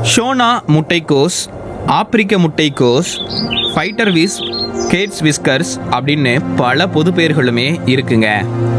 ஷோனா முட்டைக்கோஸ் ஆப்பிரிக்க முட்டைக்கோஸ் ஃபைட்டர் விஸ் கேட்ஸ் விஸ்கர்ஸ் அப்படின்னு பல பொது பெயர்களுமே இருக்குங்க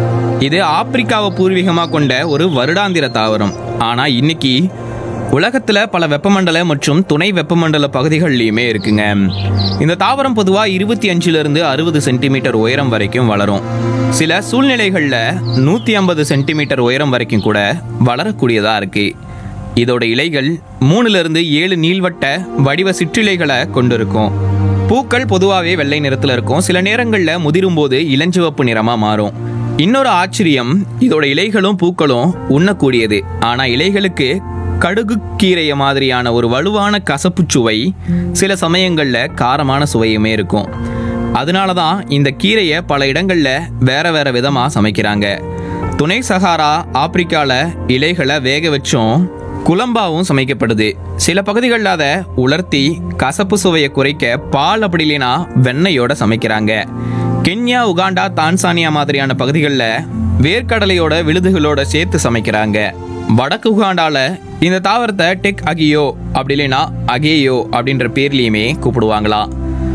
இது ஆப்பிரிக்காவை பூர்வீகமாக கொண்ட ஒரு வருடாந்திர தாவரம் ஆனால் இன்னைக்கு உலகத்தில் பல வெப்பமண்டல மற்றும் துணை வெப்பமண்டல பகுதிகள்லையுமே இருக்குங்க இந்த தாவரம் பொதுவாக இருபத்தி அஞ்சுலேருந்து அறுபது சென்டிமீட்டர் உயரம் வரைக்கும் வளரும் சில சூழ்நிலைகளில் நூற்றி ஐம்பது சென்டிமீட்டர் உயரம் வரைக்கும் கூட வளரக்கூடியதாக இருக்கு இதோட இலைகள் மூணுல இருந்து ஏழு நீள்வட்ட வடிவ சிற்றிலைகளை கொண்டிருக்கும் பூக்கள் பொதுவாகவே வெள்ளை நிறத்தில் இருக்கும் சில நேரங்களில் முதிரும் போது இளஞ்சிவப்பு நிறமாக மாறும் இன்னொரு ஆச்சரியம் இதோட இலைகளும் பூக்களும் உண்ணக்கூடியது ஆனால் இலைகளுக்கு கடுகு கீரைய மாதிரியான ஒரு வலுவான கசப்பு சுவை சில சமயங்களில் காரமான சுவையுமே இருக்கும் அதனால தான் இந்த கீரையை பல இடங்களில் வேற வேற விதமாக சமைக்கிறாங்க துணை சகாரா ஆப்பிரிக்கால இலைகளை வேக வச்சும் குழம்பாவும் சமைக்கப்படுது சில பகுதிகளில் அதை உலர்த்தி கசப்பு சுவையை குறைக்க பால் அப்படி இல்லைன்னா வெண்ணெயோட சமைக்கிறாங்க கென்யா உகாண்டா தான்சானியா மாதிரியான பகுதிகளில் வேர்க்கடலையோட விழுதுகளோட சேர்த்து சமைக்கிறாங்க வடக்கு உகாண்டால இந்த தாவரத்தை டெக் அகியோ அப்படி இல்லைன்னா அகேயோ அப்படின்ற பேர்லயுமே கூப்பிடுவாங்களாம்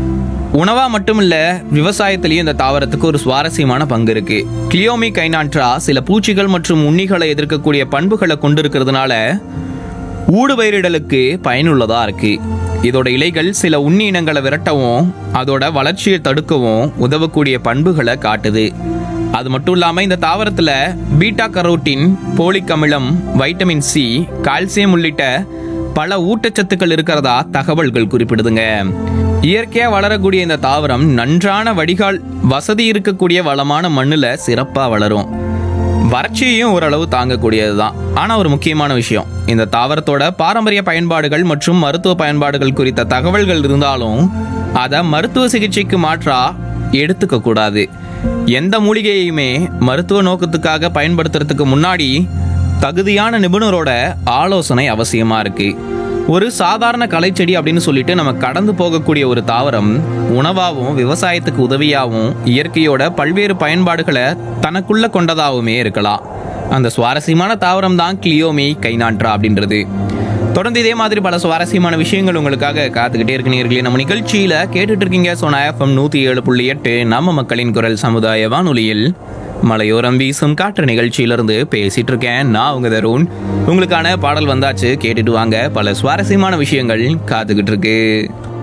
உணவா மட்டும் இல்ல விவசாயத்திலயும் இந்த தாவரத்துக்கு ஒரு சுவாரஸ்யமான பங்கு இருக்கு கிளியோமி கைனான்ட்ரா சில பூச்சிகள் மற்றும் உண்ணிகளை எதிர்க்கக்கூடிய பண்புகளை கொண்டிருக்கிறதுனால ஊடுபயிரிடலுக்கு பயனுள்ளதா இருக்கு இதோட இலைகள் சில உண்ணி இனங்களை விரட்டவும் அதோட வளர்ச்சியை தடுக்கவும் உதவக்கூடிய பண்புகளை காட்டுது அது மட்டும் இல்லாம இந்த தாவரத்துல பீட்டா கரோட்டின் போலிக் அமிலம் வைட்டமின் சி கால்சியம் உள்ளிட்ட பல ஊட்டச்சத்துக்கள் இருக்கிறதா தகவல்கள் குறிப்பிடுதுங்க இயற்கையா வளரக்கூடிய இந்த தாவரம் நன்றான வடிகால் வசதி இருக்கக்கூடிய வளமான மண்ணுல சிறப்பா வளரும் வறட்சியையும் ஓரளவு தாங்கக்கூடியது தான் ஆனால் ஒரு முக்கியமான விஷயம் இந்த தாவரத்தோட பாரம்பரிய பயன்பாடுகள் மற்றும் மருத்துவ பயன்பாடுகள் குறித்த தகவல்கள் இருந்தாலும் அதை மருத்துவ சிகிச்சைக்கு மாற்றா எடுத்துக்க கூடாது எந்த மூலிகையுமே மருத்துவ நோக்கத்துக்காக பயன்படுத்துறதுக்கு முன்னாடி தகுதியான நிபுணரோட ஆலோசனை அவசியமா இருக்கு ஒரு சாதாரண கலைச்செடி அப்படின்னு சொல்லிட்டு நம்ம கடந்து போகக்கூடிய ஒரு தாவரம் உணவாகவும் விவசாயத்துக்கு உதவியாகவும் இயற்கையோட பல்வேறு பயன்பாடுகளை தனக்குள்ள கொண்டதாகவுமே இருக்கலாம் அந்த சுவாரஸ்யமான தாவரம் தான் கிளியோமி கைநான்றா அப்படின்றது தொடர்ந்து இதே மாதிரி பல சுவாரஸ்யமான விஷயங்கள் உங்களுக்காக காத்துக்கிட்டே இருக்கு நேர்களே நம்ம நிகழ்ச்சியில கேட்டுட்டு இருக்கீங்க சோனா எஃப்எம் நூத்தி ஏழு புள்ளி எட்டு நம்ம மக்களின் குரல் சமுதாய வானொலியில் மலையோரம் வீசும் காற்று நிகழ்ச்சியிலிருந்து பேசிட்டு இருக்கேன் நான் உங்க தருண் உங்களுக்கான பாடல் வந்தாச்சு கேட்டுட்டு வாங்க பல சுவாரஸ்யமான விஷயங்கள் காத்துக்கிட்டு இருக்கு